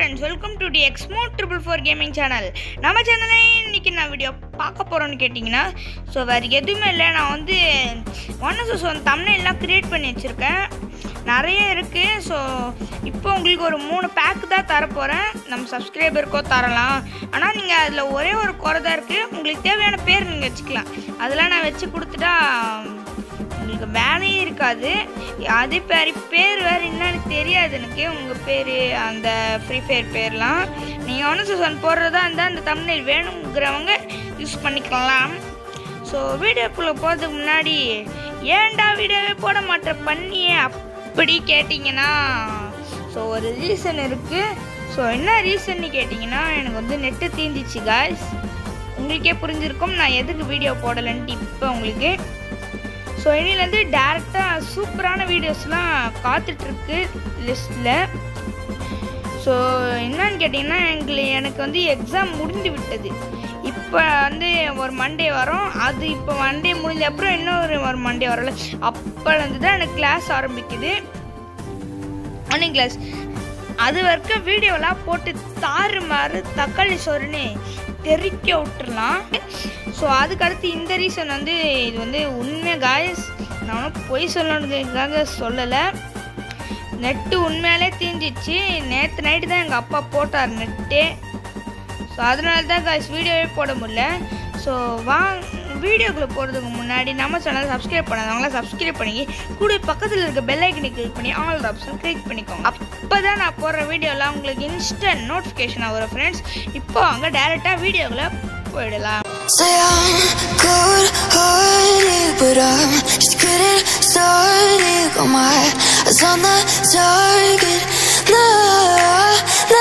Friends welcome to the Exmo triple four gaming channel நம்ம சேனலே இன்னைக்கு நான் வீடியோ பார்க்க போகிறோன்னு கேட்டிங்கன்னா ஸோ வேறு எதுவுமே இல்லை நான் வந்து ஒன் எஸ் ஒன் தமிழ்லாம் க்ரியேட் பண்ணி வச்சுருக்கேன் நிறைய இருக்குது ஸோ இப்போ உங்களுக்கு ஒரு மூணு பேக் தான் தரப்போகிறேன் நம்ம சப்ஸ்கிரைபருக்கோ தரலாம் ஆனால் நீங்கள் அதில் ஒரே ஒரு குறை தான் இருக்குது உங்களுக்கு தேவையான பேர் நீங்கள் வச்சுக்கலாம் அதெல்லாம் நான் வச்சு கொடுத்துட்டா உங்களுக்கு வேலையே இருக்காது அது பேர் பேர் வேறு என்னன்னு தெரியாது எனக்கு உங்கள் பேர் அந்த ஃப்ரீ ஃபயர் பேர்லாம் நீங்கள் ஒன்று சூசன் போடுறதா இருந்தால் அந்த தமிழ் வேணுங்கிறவங்க யூஸ் பண்ணிக்கலாம் ஸோ வீடியோக்குள்ளே போகிறதுக்கு முன்னாடி ஏன்டா வீடியோவே போட மாட்டேன் பண்ணியே அப்படி கேட்டிங்கன்னா ஸோ ஒரு ரீசன் இருக்குது ஸோ என்ன ரீசன்னு கேட்டிங்கன்னா எனக்கு வந்து நெட்டு தீந்துச்சு காய்ஸ் உங்களுக்கே புரிஞ்சிருக்கும் நான் எதுக்கு வீடியோ போடலைன்ட்டு இப்போ உங்களுக்கு ஸோ இனிலேருந்து டேரெக்டாக சூப்பரான வீடியோஸ்லாம் காத்துட்ருக்கு லிஸ்ட்டில் ஸோ என்னன்னு கேட்டிங்கன்னா எங்களுக்கு எனக்கு வந்து எக்ஸாம் முடிந்து விட்டது இப்போ வந்து ஒரு மண்டே வரும் அது இப்போ மண்டே முடிஞ்ச அப்புறம் இன்னொரு ஒரு மண்டே வரல அப்போலேருந்து தான் எனக்கு கிளாஸ் ஆரம்பிக்குது ஆன்லைன் கிளாஸ் அது வரைக்கும் வீடியோலாம் போட்டு தாறு மாறு தக்காளி சோறுன்னு தெறிக்க விட்டுறலாம் ஸோ அதுக்கடுத்து இந்த ரீசன் வந்து இது வந்து உண்மை காயஸ் நான் ஒன்றும் பொய் சொல்லணுங்கிறதுக்காக சொல்லலை நெட்டு உண்மையாலே தீஞ்சிச்சு நேற்று நைட்டு தான் எங்கள் அப்பா போட்டார் நெட்டு ஸோ அதனால தான் காய்ஸ் வீடியோவே போட முடியல ஸோ வாங்க வீடியோக்குள்ளே போகிறதுக்கு முன்னாடி நம்ம சேனலை சப்ஸ்கிரைப் பண்ணாதவங்களாம் சப்ஸ்கிரைப் பண்ணி கூட பக்கத்தில் இருக்க பெல் ஐக்கனை கிளிக் பண்ணி ஆல் ஆப்ஷன் கிளிக் பண்ணிக்கோங்க அப்போ தான் நான் போடுற வீடியோலாம் உங்களுக்கு இன்ஸ்டன்ட் நோட்டிஃபிகேஷன் வரும் ஃப்ரெண்ட்ஸ் இப்போ அங்கே டேரெக்டாக வீடியோக்குள்ளே போயிடலாம் Say I'm good-hearted, but I'm just getting started. Got my eyes on the target. No, no.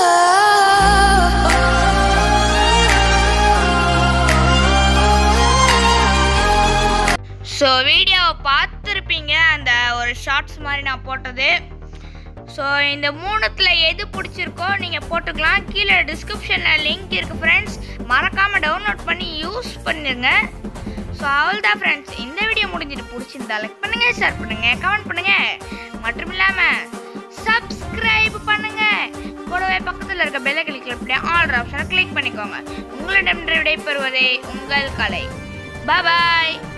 So வீடியோவை பார்த்துருப்பீங்க அந்த ஒரு ஷார்ட்ஸ் மாதிரி நான் போட்டது ஸோ இந்த மூணுத்தில் எது பிடிச்சிருக்கோ நீங்கள் போட்டுக்கலாம் கீழே டிஸ்கிரிப்ஷனில் லிங்க் இருக்குது ஃப்ரெண்ட்ஸ் மறக்காமல் டவுன்லோட் பண்ணி யூஸ் பண்ணிடுங்க ஸோ அவ்வளோதான் ஃப்ரெண்ட்ஸ் இந்த வீடியோ முடிஞ்சிட்டு பிடிச்சிருந்தா லைக் பண்ணுங்கள் ஷேர் பண்ணுங்கள் கமெண்ட் பண்ணுங்கள் மற்றும் இல்லாமல் சப்ஸ்கிரைப் பண்ணுங்கள் கூடவே பக்கத்தில் இருக்க பெல்லை கிளிக் பண்ணி ஆல் ஆப்ஷனை கிளிக் பண்ணிக்கோங்க உங்களிடம் விடைபெறுவதே உங்கள் கலை பாய்